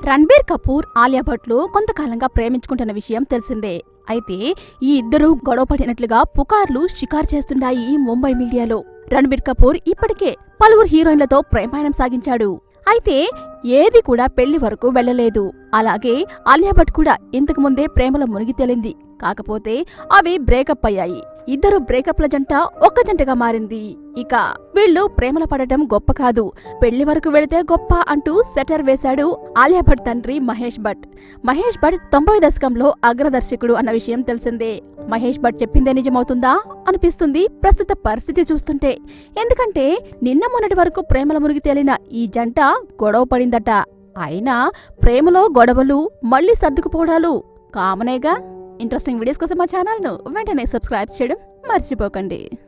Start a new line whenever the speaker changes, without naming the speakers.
రణ్బీర్ కపూర్ ఆలియా భట్లు కొంతకాలంగా ప్రేమించుకుంటున్న విషయం తెలిసిందే అయితే ఈ ఇద్దరు గొడవ పడినట్లుగా పుకార్లు షికారు చేస్తున్నాయి ముంబై మీడియాలో రణ్బీర్ కపూర్ ఇప్పటికే పలువురు హీరోయిన్లతో ప్రేమాయణం సాగించాడు అయితే ఏది కూడా పెళ్లి వరకు వెళ్ళలేదు అలాగే ఆలియా భట్ కూడా ఇంతకు ముందే ప్రేమలో మునిగి తేలింది కాకపోతే అవి బ్రేకప్ అయ్యాయి ఇద్దరు బ్రేకప్ల జంట ఒక్క జంటగా మారింది ఇక వీళ్ళు ప్రేమలో పడటం గొప్ప కాదు పెళ్లి వరకు వెళితే గొప్ప అంటూ సెటర్ వేశాడు ఆలియా భట్ తండ్రి మహేష్ భట్ మహేష్ భట్ తొంభై దశకంలో అగ్రదర్శకుడు అన్న విషయం తెలిసిందే మహేష్ భట్ చెప్పిందే నిజమవుతుందా అనిపిస్తుంది ప్రస్తుత పరిస్థితి చూస్తుంటే ఎందుకంటే నిన్న మొన్నటి వరకు ప్రేమల మునిగి తేలిన ఈ జంట గొడవ పడిందట అయినా ప్రేమలో గొడవలు మళ్ళీ సర్దుకుపోవడాలు కామనేగా ఇంట్రెస్టింగ్ వీడియోస్ కోసం మా ఛానల్ను వెంటనే సబ్స్క్రైబ్ చేయడం మర్చిపోకండి